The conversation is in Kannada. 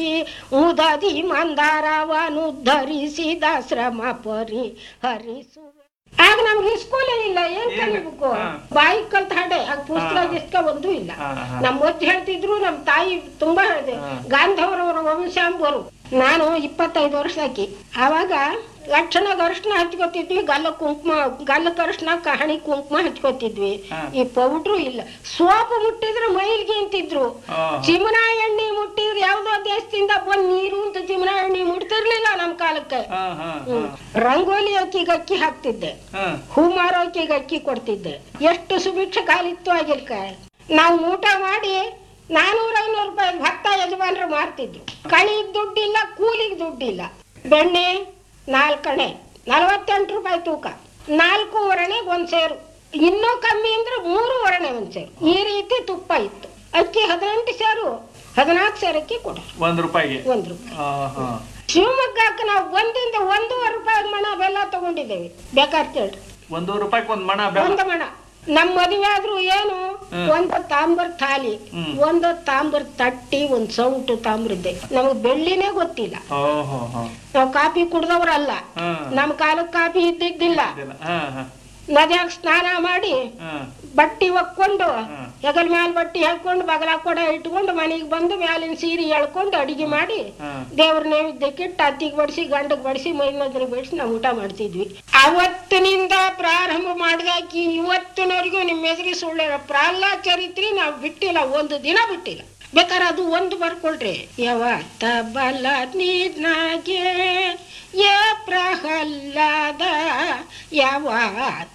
ಉದದಿ ಮಂದಾರವನು ಧರಿಸಿದ ಶ್ರಮ ಪರಿ ಹರಿಸುವ ಆಗ ನಮ್ಗೆ ಸ್ಕೂಲೇ ಇಲ್ಲ ಏನ್ ಏನು? ಕಲಿಬೇಕು ಹಾ. ಬಾಯಿ ಕಲ್ತ ಹಾಡೆ ಆಗ ಪುಸ್ತಕ ಹಾ. ಗಿಸ್ಕ ಒಂದು ಇಲ್ಲ ಹಾ, ಹಾ. ನಮ್ಮ ಅಜ್ಜಿ ಹೇಳ್ತಿದ್ರು ನಮ್ಮ ತಾಯಿ ತುಂಬಾ ಹೇಳಿದೆ ಹಾ. ಗಾಂಧವರವರ ವಂಶಾಂಬರು ನಾನು ಇಪ್ಪತ್ತೈದು ವರ್ಷ ಆಕಿ ಆವಾಗ ಲಕ್ಷಣಗ ಅರಿಶಿನ ಹಚ್ಕೋತಿದ್ವಿ ಗಲ್ಲ ಕುಂಕುಮ ಗಲ್ಲಕ್ಕೆ ಅರಿಶಿನ ಕಹಣಿ ಕುಂಕುಮ ಹಚ್ಕೋತಿದ್ವಿ ಹಾ. ಈ ಪೌಡ್ರು ಇಲ್ಲ ಸೋಪು ಮುಟ್ಟಿದ್ರೆ ಮೈಲ್ಗೆ ಅಂತಿದ್ರು ಆಹಾ. ಚಿಮನಾ ಎಣ್ಣೆ ಮುಟ್ಟಿದ್ರೆ ಯಾವ್ದೋ ದೇಶದಿಂದ ಬಂದ್ ನೀರು ಅಂತ ಚಿಮನಾ ಎಣ್ಣೆ ಮುಟ್ತಿರ್ಲಿಲ್ಲ ನಮ್ ಕಾಲಕ್ಕೆ ಹಾ, ಹಾ, ಹ್ಮ್. ರಂಗೋಲಿ ಅಕ್ಕಿಗೆ ಅಕ್ಕಿ ಹಾಕ್ತಿದ್ದೆ ಹಾ. ಹೂ ಮಾರೋಕಿಗೆ ಅಕ್ಕಿ ಕೊಡ್ತಿದ್ದೆ ಎಷ್ಟು ಸುಭಿಕ್ಷ ಕಾಲಿತ್ತು ಆಗಿಲ್ಕ ನಾವು ಊಟ ಮಾಡಿ ನಾನೂರ ಐನೂರು ರೂಪಾಯಿ ಭತ್ತ ಯಜಮಾನ್ರು ಮಾರ್ತಿದ್ರು ಕಣಿಗ್ ದುಡ್ಡಿಲ್ಲ ಕೂಲಿಗೆ ದುಡ್ಡಿಲ್ಲ ಬೆಣ್ಣೆ ನಾಲ್ಕಣೆ ನಲವತ್ತೆಂಟು ರೂಪಾಯಿ ತೂಕ ನಾಲ್ಕು ಒರಣೆಗೆ ಒಂದ್ ಸೇರು ಇನ್ನೂ ಕಮ್ಮಿ ಅಂದ್ರೆ ಮೂರು ಒರಣೆ ಒಂದ್ ಸೇರು ಈ ರೀತಿ ತುಪ್ಪ ಇತ್ತು ಅಕ್ಕಿ ಹದಿನೆಂಟು ಸೇರು ಹದಿನಾಲ್ಕು ಸೇರಕ್ಕೆ ಕೊಡ ಒಂದ್ ರೂಪಾಯಿಗೆ ಒಂದ್ ರೂಪಾಯಿ ಆಹಾ. ಶಿವಮೊಗ್ಗಕ್ಕೆ ನಾವು ಒಂದಿಂದ ಒಂದೂವರೆ ರೂಪಾಯಿ ಮಣ ಬೆಲ್ಲ ತಗೊಂಡಿದ್ದೇವೆ ಬೇಕಾದ್ರೆ ಕೇಳ್ರಿ ಒಂದೂವರೆ ರೂಪಾಯಿಗೆ ಒಂದ್ ಮಣ ಬೆಲ್ಲ ಒಂದು ಮಣ ನಮ್ಮ ಮದುವೆ ಆದ್ರೂ ಏನು ಹ್ಮ್. ಒಂದು ತಾಂಬರ್ ಥಾಲಿ ಹ್ಮ್. ಒಂದು ತಾಂಬರ್ ತಟ್ಟಿ ಒಂದ್ ಸೌಟು ತಾಮ್ರದ್ದೆ ನಮಗೆ ಬೆಳ್ಳಿನೇ ಗೊತ್ತಿಲ್ಲ ಓಹೋ ಹೋ ನಾವು ಕಾಫಿ ಕುಡ್ದವ್ರಲ್ಲ ಹಾ. ನಮ್ಮ ಕಾಲಕ್ಕೆ ಕಾಫಿ ಇದ್ದಿದ್ದಿಲ್ಲ ಇದೆಲ್ಲ. ಹಾ, ಹಾ, ನದ್ಯಾಗ ಸ್ನಾನ ಮಾಡಿ ಹಾ. ಬಟ್ಟಿ ಒಕ್ಕೊಂಡು ಹ್ಮ್. ಹೆಗಲ್ ಮ್ಯಾಲ ಬಟ್ಟಿ ಹಾಕೊಂಡು ಬಗಲ ಕೊಡ ಇಟ್ಕೊಂಡು ಮನೆಗೆ ಬಂದು ಮ್ಯಾಲಿನ ಸೀರೆ ಎಳ್ಕೊಂಡು ಅಡಿಗೆ ಮಾಡಿ ಹಾ. ದೇವ್ರ ನೈವೇದ್ಯಕ್ಕೆ ಇಟ್ಟು ಅತ್ತಿಗೆ ಬಡಿಸಿ ಗಂಡಗ್ ಬಡಿಸಿ ಮೈನದ್ರಿಗೆ ಬಡಿಸಿ ನಾವು ಊಟ ಮಾಡ್ತಿದ್ವಿ ಅವತ್ತಿನಿಂದ ಪ್ರಾರಂಭ ಮಾಡಿದಾಕಿ ಇವತ್ತಿನವರೆಗೂ ನಿಮ್ಮ ಎದುರಿಗೆ ಸುಳ್ಳು ಪ್ರಹ್ಲಾದ್ ಚರಿತ್ರೆ ನಾವು ಬಿಟ್ಟಿಲ್ಲ ಒಂದು ದಿನ ಬಿಟ್ಟಿಲ್ಲ ಬೇಕಾದ್ರೆ ಅದು ಒಂದು ಬರ್ಕೊಳ್ರಿ ಯಾವತ್ತ ಬಲ ನೀನಾಗೆ ಯಾ ಪ್ರಹ್ಲಾದ ಯಾವ